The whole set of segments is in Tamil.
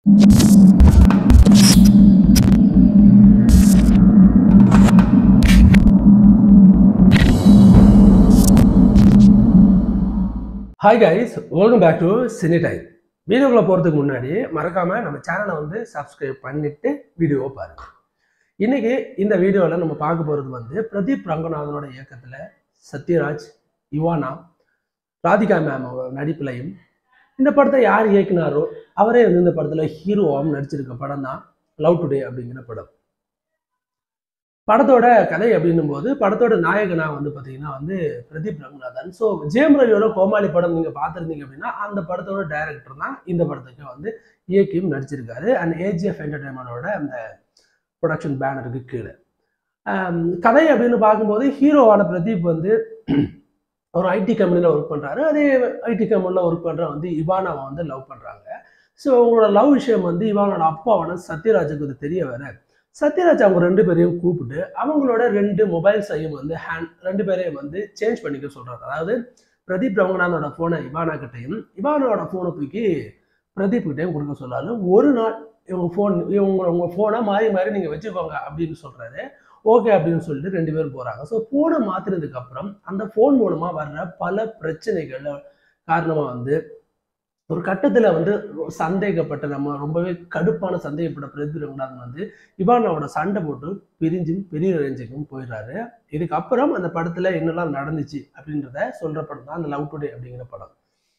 hi guys welcome back to cine time வீடியோக்குள்ள போகிறதுக்கு முன்னாடி மறக்காம நம்ம சேனலை வந்து சப்ஸ்கிரைப் பண்ணிட்டு வீடியோவை பாருங்க இன்னைக்கு இந்த வீடியோவில் நம்ம பார்க்க போகிறது வந்து பிரதீப் ரங்கநாதனோட இயக்கத்தில் சத்யராஜ் இவானா ராதிகா மேம் அவரோட நடிப்புலையும் இந்த படத்தை யார் இயக்குனாரோ அவரே வந்து இந்த படத்தில் ஹீரோவாகவும் நடிச்சிருக்க படம் தான் லவ் டுடே அப்படிங்கிற படம் படத்தோட கதை அப்படின்னும் போது படத்தோட நாயகனா வந்து பார்த்தீங்கன்னா வந்து பிரதீப் ரங்கநாதன் ஸோ ஜெயம் ரவியோட கோமாளி படம் நீங்கள் பார்த்துருந்தீங்க அப்படின்னா அந்த படத்தோட டைரக்டர் தான் இந்த படத்துக்கு வந்து இயக்கியும் நடிச்சிருக்காரு அண்ட் ஏஜிஎஃப் என்டர்டைன்மெண்டோட அந்த ப்ரொடக்ஷன் பேனருக்கு கீழே ஆம், கதை அப்படின்னு பார்க்கும்போது ஹீரோவான பிரதீப் வந்து ஒரு ஐடி கம்பெனியில் ஒர்க் பண்ணுறாரு அதே ஐடி கம்பெனியில் ஒர்க் பண்ணுற வந்து இவானாவை வந்து லவ் பண்ணுறாங்க ஸோ அவங்களோட லவ் விஷயம் வந்து இவானோட அப்பாவான சத்யராஜுக்கு இது தெரிய வர சத்யராஜ் அவங்க ரெண்டு பேரையும் கூப்பிட்டு அவங்களோட ரெண்டு மொபைல்ஸையும் வந்து ஹேண்ட் ரெண்டு பேரையும் வந்து சேஞ்ச் பண்ணிக்க சொல்றாரு அதாவது பிரதீப் ரங்கநாதனோட ஃபோனை இவானா கிட்டையும் இவானோட ஃபோனை தூக்கி பிரதீப் கிட்டையும் கொடுக்க சொல்றாரு ஒரு நாள் இவங்க ஃபோன் இவங்க உங்க ஃபோனை மாறி மாறி நீங்க வச்சுக்கோங்க அப்படின்னு சொல்றாரு ஓகே அப்படின்னு சொல்லிட்டு ரெண்டு பேரும் போறாங்க ஸோ ஃபோனை மாத்தினதுக்கு அப்புறம் அந்த ஃபோன் மூலமா வர்ற பல பிரச்சனைகள் காரணமா வந்து ஒரு கட்டத்துல வந்து சந்தேகப்பட்ட நம்ம ரொம்பவே கடுப்பான சந்தேகப்பட்ட பிரதீப் ரங்கநாதன் வந்து இவானாவோட சண்டை போட்டு பிரிஞ்சு பெரிய ரேஞ்சுக்கும் போயிடுறாரு இதுக்கப்புறம் அந்த படத்துல என்னெல்லாம் நடந்துச்சு அப்படின்றத சொல்ற படம் தான் அந்த லவ் டுடே அப்படிங்கிற படம்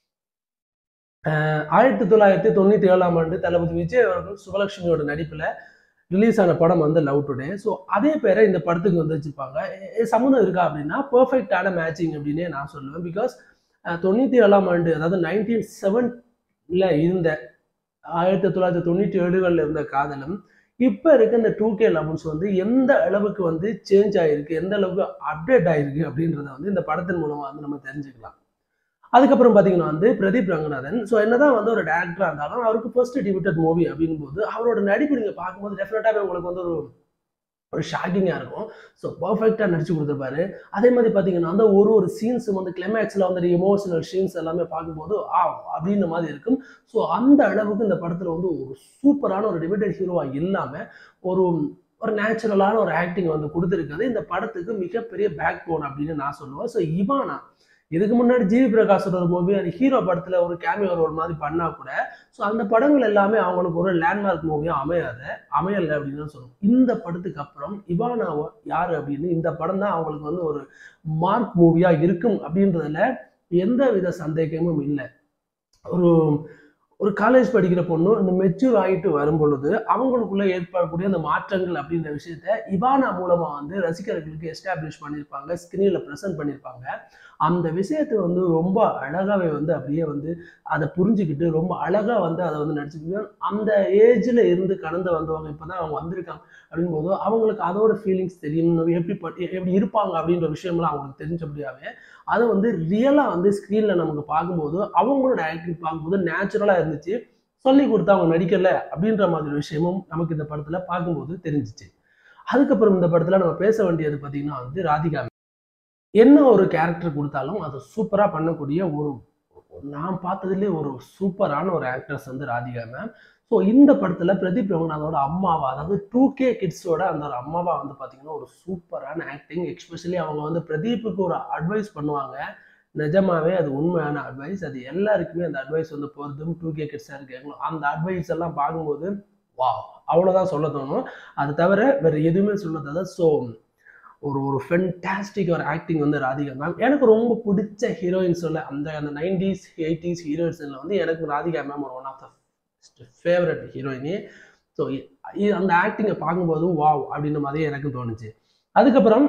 ஆஹ் ஆயிரத்தி தொள்ளாயிரத்தி தொண்ணூத்தி ஏழாம் ஆண்டு தளபதி விஜய் அவர்கள் சுபலட்சுமியோட நடிப்புல ரிலீஸ் ஆன படம் வந்து லவ் டுடே ஸோ அதே பேரை இந்த படத்துக்கு வந்து வச்சிருப்பாங்க எ- எ- சம்மந்தம் இருக்கா அப்படின்னா பெர்ஃபெக்டான மேட்சிங் அப்படின்னே நான் சொல்லுவேன் பிகாஸ் தொண்ணூத்தி ஏழாம் ஆண்டு அதாவது நைன்டீன் செவன்ல இருந்த ஆயிரத்தி தொள்ளாயிரத்தி தொண்ணூற்றி ஏழுகளில் இருந்த காதலும் இப்போ இருக்க இந்த டூ கே லெவன்ஸ் வந்து எந்த அளவுக்கு வந்து சேஞ்ச் ஆகிருக்கு எந்த அளவுக்கு அப்டேட் ஆகிருக்கு அப்படின்றத வந்து இந்த படத்தின் மூலமாக வந்து நம்ம தெரிஞ்சுக்கலாம் அதுக்கப்புறம் பார்த்தீங்கன்னா வந்து பிரதீப் ரங்கநாதன் ஸோ என்னதான் வந்து ஒரு டேரக்டராக இருந்தாலும் அவருக்கு ஃபர்ஸ்ட் டிபியூட்டட் மூவி அப்படின்னும் போது அவரோட நடிப்பு நீங்கள் பார்க்கும்போது டெஃபினட்டாகவே உங்களுக்கு வந்து ஒரு ஒரு ஷாக்கிங்காக இருக்கும் ஸோ பர்ஃபெக்டாக நடிச்சு கொடுத்துருப்பாரு அதே மாதிரி பார்த்தீங்கன்னா அந்த ஒரு ஒரு சீன்ஸும் வந்து கிளைமேக்ஸில் வந்து எமோஷனல் சீன்ஸ் எல்லாமே பார்க்கும்போது ஆ அப்படின்ற மாதிரி இருக்கும் ஸோ அந்த அளவுக்கு இந்த படத்தில் வந்து ஒரு சூப்பரான ஒரு டிபேட்டட் ஹீரோவாக இல்லாமல் ஒரு ஒரு நேச்சுரலான ஒரு ஆக்டிங் வந்து கொடுத்துருக்காது இந்த படத்துக்கு மிகப்பெரிய பேக் போன் அப்படின்னு நான் சொல்லுவேன் ஸோ இவானா இதுக்கு முன்னாடி ஜிவி பிரகாஷோட ஒரு மூவி அந்த ஹீரோ படத்தில் ஒரு கேமியோ ரோல் மாதிரி பண்ணால் கூட ஸோ அந்த படங்கள் எல்லாமே அவங்களுக்கு ஒரு லேண்ட்மார்க் மூவியாக அமையாத அமையலை அப்படின்னு தான் சொல்லணும் இந்த படத்துக்கு அப்புறம் இவானாவோ யார் அப்படின்னு இந்த படம் தான் அவங்களுக்கு வந்து ஒரு மார்க் மூவியாக இருக்கும் அப்படின்றதுல எந்த வித சந்தேகமும் இல்லை ஒரு ஒரு காலேஜ் படிக்கிற பொண்ணு இந்த மெச்சூர் ஆகிட்டு வரும் பொழுது அவங்களுக்குள்ள ஏற்படக்கூடிய அந்த மாற்றங்கள் அப்படின்ற விஷயத்த இவானா மூலமா வந்து ரசிகர்களுக்கு எஸ்டாப்ளிஷ் பண்ணியிருப்பாங்க ஸ்கிரீனில் ப்ரெசென்ட் பண்ணியிருப்பாங்க அந்த விஷயத்தை வந்து ரொம்ப அழகாவே வந்து அப்படியே வந்து அதை புரிஞ்சுக்கிட்டு ரொம்ப அழகா வந்து அதை வந்து நடிச்சுக்கிட்டு அந்த ஏஜ்ல இருந்து கடந்து வந்தவங்க இப்பதான் அவங்க வந்திருக்காங்க அப்படின் போது அவங்களுக்கு அதோட ஃபீலிங்ஸ் தெரியும் நம்ம எப்படி ப- எப்படி இருப்பாங்க அப்படின்ற விஷயம்லாம் அவங்களுக்கு தெரிஞ்சபடியாவே அதை வந்து ரியலாக வந்து ஸ்க்ரீனில் நமக்கு பார்க்கும்போது அவங்களோட ஆக்டிங் பார்க்கும்போது நேச்சுரலாக இருந்துச்சு சொல்லி கொடுத்து அவங்க நடிக்கல அப்படின்ற மாதிரி விஷயமும் நமக்கு இந்த படத்தில் பார்க்கும்போது தெரிஞ்சிச்சு அதுக்கப்புறம் இந்த படத்தில் நம்ம பேச வேண்டியது பார்த்தீங்கன்னா வந்து ராதிகா என்ன ஒரு கேரக்டர் கொடுத்தாலும் அதை சூப்பராக பண்ணக்கூடிய ஒரு நான் பார்த்ததுலேயே ஒரு சூப்பரான ஒரு ஆக்ட்ரஸ் வந்து ராதிகா மேம் ஸோ இந்த படத்தில் பிரதீப் ரங்கநாதோட அம்மாவா அதாவது டூ கே கிட்ஸோட அந்த ஒரு அம்மாவா வந்து பார்த்தீங்கன்னா ஒரு சூப்பரான ஆக்டிங் எக்ஸ்பெஷலி அவங்க வந்து பிரதீப்புக்கு ஒரு அட்வைஸ் பண்ணுவாங்க நிஜமாவே அது உண்மையான அட்வைஸ் அது எல்லாருக்குமே அந்த அட்வைஸ் வந்து போகிறதும் டூ கே கிட்ஸாக இருக்காங்களோ அந்த அட்வைஸ் எல்லாம் பார்க்கும்போது வா அவ்வளோதான் சொல்ல தோணும் அது தவிர வேறு எதுவுமே சொல்ல தவிர ஸோ ஒரு ஒரு ஃபென்டாஸ்டிக் ஒரு ஆக்டிங் வந்து ராதிகா மேம் எனக்கு ரொம்ப பிடிச்ச ஹீரோயின்ஸ் சொல்ல அந்த அந்த நைன்டிஸ் எயிட்டிஸ் ஹீரோயின்ஸில் வந்து எனக்கு ராதிகா மேம் ஒரு ஒன் ஆஃப் த ஃபேவரட் ஹீரோயினி ஸோ அந்த ஆக்டிங்கை பார்க்கும்போது வாவ் அப்படின்ற மாதிரி எனக்கு தோணுச்சு அதுக்கப்புறம்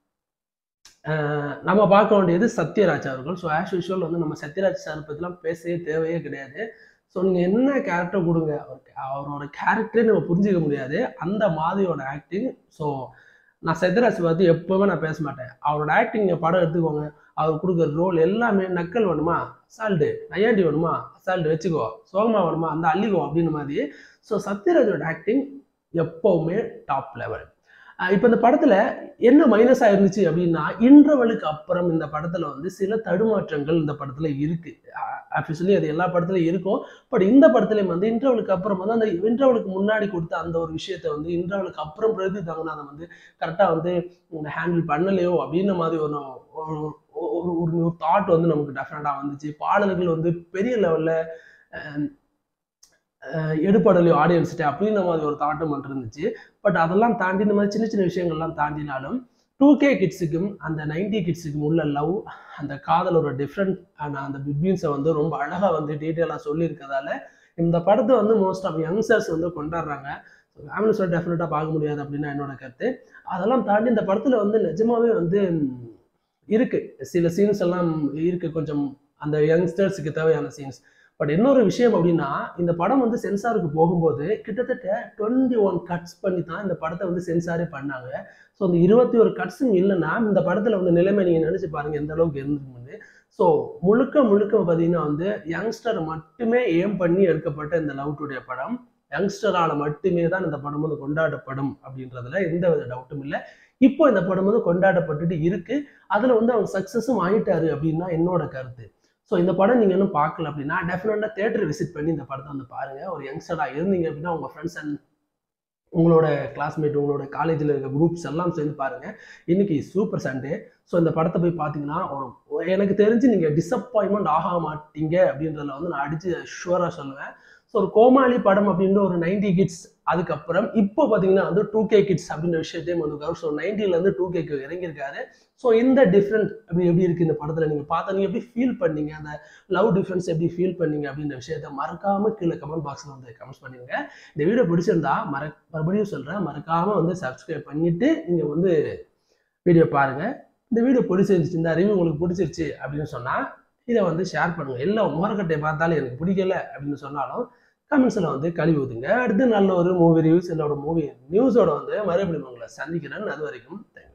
அஹ், நம்ம பார்க்க வேண்டியது சத்யராஜ் அவர்கள் ஸோ ஆஸ் யூஷுவல் வந்து நம்ம சத்யராஜ் சார் பற்றிலாம் பேசவே தேவையே கிடையாது ஸோ நீங்கள் என்ன கேரக்டர் கொடுங்க அவருக்கு அவரோட கேரக்டரே நம்ம புரிஞ்சிக்க முடியாது அந்த மாதிரியோட ஆக்டிங் ஸோ நான் சத்யராஜ் பற்றி எப்போவுமே நான் பேச மாட்டேன் அவரோட ஆக்டிங் படம் எடுத்துக்கோங்க அவர் கொடுக்குற ரோல் எல்லாமே நக்கல் வேணுமா அசால்ட்டு நையாண்டி வேணுமா அசால்ட்டு வச்சுக்கோ சோகமா வேணுமா அந்த அள்ளிக்கோ அப்படின்னு மாதிரி ஸோ சத்யராஜோட ஆக்டிங் எப்போவுமே டாப் லெவல் இப்போ இந்த படத்துல என்ன மைனஸா இருந்துச்சு அப்படின்னா இன்டர்வலுக்கு அப்புறம் இந்த படத்துல வந்து சில தடுமாற்றங்கள் இந்த படத்துல இருக்கு ஆக்சுவலி அது எல்லா படத்துலயும் இருக்கும் பட் இந்த படத்துலயும் வந்து இன்டர்வலுக்கு அப்புறம் வந்து அந்த இன்டர்வலுக்கு முன்னாடி கொடுத்த அந்த ஒரு விஷயத்த வந்து இன்டர்வலுக்கு அப்புறம் பிரதி தங்கநாதன் வந்து கரெக்டா வந்து ஹேண்டில் பண்ணலையோ அப்படின்ற மாதிரி ஒரு ஒரு- ஒரு ஒரு ஒரு தாட் வந்து நமக்கு டெஃபினட்டா வந்துச்சு பாடல்கள் வந்து பெரிய லெவல்ல எடுப்படலையோ ஆடியன்ஸ்கிட்ட அப்படின்ற மாதிரி ஒரு தாட்டும் மட்டும் இருந்துச்சு பட் அதெல்லாம் தாண்டி இந்த மாதிரி சின்ன சின்ன விஷயங்கள்லாம் தாண்டினாலும் டூ கே கிட்ஸுக்கும் அந்த நைன்டி கிட்ஸுக்கும் உள்ள லவ் அந்த காதலோட டிஃப்ரெண்ட் அந்த பிட்வீன்ஸை வந்து ரொம்ப அழகாக வந்து டீட்டெயிலாக சொல்லியிருக்கதால இந்த படத்தை வந்து மோஸ்ட் ஆஃப் யங்ஸ்டர்ஸ் வந்து கொண்டாடுறாங்க ஃபேமிலிஸோட டெஃபினட்டாக பார்க்க முடியாது அப்படின்னு என்னோட கருத்து அதெல்லாம் தாண்டி இந்த படத்தில் வந்து நிஜமாவே வந்து ம், இருக்கு சில சீன்ஸ் எல்லாம் இருக்கு கொஞ்சம் அந்த யங்ஸ்டர்ஸுக்கு தேவையான சீன்ஸ் பட் இன்னொரு விஷயம் அப்படின்னா இந்த படம் வந்து சென்சாருக்கு போகும்போது கிட்டத்தட்ட டுவெண்ட்டி ஒன் கட்ஸ் பண்ணி தான் இந்த படத்தை வந்து சென்சாரே பண்ணாங்க ஸோ அந்த இருபத்தி ஒரு கட்ஸும் இல்லைன்னா இந்த படத்தில் வந்து நிலைமை நீங்கள் நினச்சி பாருங்க எந்த அளவுக்கு இருந்துருக்குன்னு ஸோ முழுக்க முழுக்க பார்த்தீங்கன்னா வந்து யங்ஸ்டர் மட்டுமே ஏம் பண்ணி எடுக்கப்பட்ட இந்த லவ் டுடே படம் யங்ஸ்டரால் மட்டுமே தான் இந்த படம் வந்து கொண்டாடப்படும் அப்படின்றதுல எந்த வித டவுட்டும் இல்லை இப்போ இந்த படம் வந்து கொண்டாடப்பட்டுட்டு இருக்கு அதில் வந்து அவங்க சக்ஸஸும் ஆயிட்டாரு அப்படின்னு தான் என்னோட கருத்து ஸோ இந்த படம் நீங்கள் இன்னும் பார்க்கல அப்படின்னா டெஃபினட்டாக தேட்டர் விசிட் பண்ணி இந்த படத்தை வந்து பாருங்க ஒரு யங்ஸ்டராக இருந்தீங்க அப்படின்னா உங்கள் ஃப்ரெண்ட்ஸ் அண்ட் உங்களோட கிளாஸ்மேட் உங்களோட காலேஜில் இருக்க குரூப்ஸ் எல்லாம் சேர்ந்து பாருங்க இன்னைக்கு சூப்பர் சண்டே ஸோ இந்த படத்தை போய் பார்த்தீங்கன்னா ஒரு எனக்கு தெரிஞ்சு நீங்கள் டிசப்பாயின்மெண்ட் ஆக மாட்டீங்க அப்படின்றதுல வந்து நான் அடிச்சு ஷுவராக சொல்லுவேன் ஸோ ஒரு கோமாளி படம் அப்படின்ற ஒரு நைன்டி கிட்ஸ் அதுக்கப்புறம் இப்போ பார்த்தீங்கன்னா வந்து டூ கே கிட்ஸ் அப்படின்ற விஷயத்தையும் வந்து ஸோ நைன்டிலேருந்து டூ கேக்கு இறங்கியிருக்காரு ஸோ இந்த டிஃப்ரெண்ட் அப்படி எப்படி இருக்குது இந்த படத்தில் நீங்கள் பார்த்தா நீங்கள் எப்படி ஃபீல் பண்ணீங்க அந்த லவ் டிஃப்ரென்ஸ் எப்படி ஃபீல் பண்ணீங்க அப்படின்ற விஷயத்த மறக்காம கீழே கமெண்ட் பாக்ஸில் வந்து கமெண்ட்ஸ் பண்ணிடுங்க இந்த வீடியோ பிடிச்சிருந்தா மற மறுபடியும் சொல்கிறேன் மறக்காம வந்து சப்ஸ்கிரைப் பண்ணிட்டு நீங்கள் வந்து வீடியோ பாருங்க இந்த வீடியோ பிடிச்சிருந்துச்சு இந்த ரிவ்யூ உங்களுக்கு பிடிச்சிருச்சு அப்படின்னு சொன்னால் இதை வந்து ஷேர் பண்ணுங்க எல்லா முகரக்கட்டையை பார்த்தாலும் எனக்கு பிடிக்கல அப்படின்னு சொன்னாலும் கமெண்ட்ஸில் வந்து கழுவி ஊத்துங்க அடுத்து நல்ல ஒரு மூவி ரிவ்யூஸ் இல்லை ஒரு மூவி நியூஸோட வந்து மறுபடியும் உங்களை சந்திக்கிறேன் அது வரைக்கும் தேங்க்ஸ்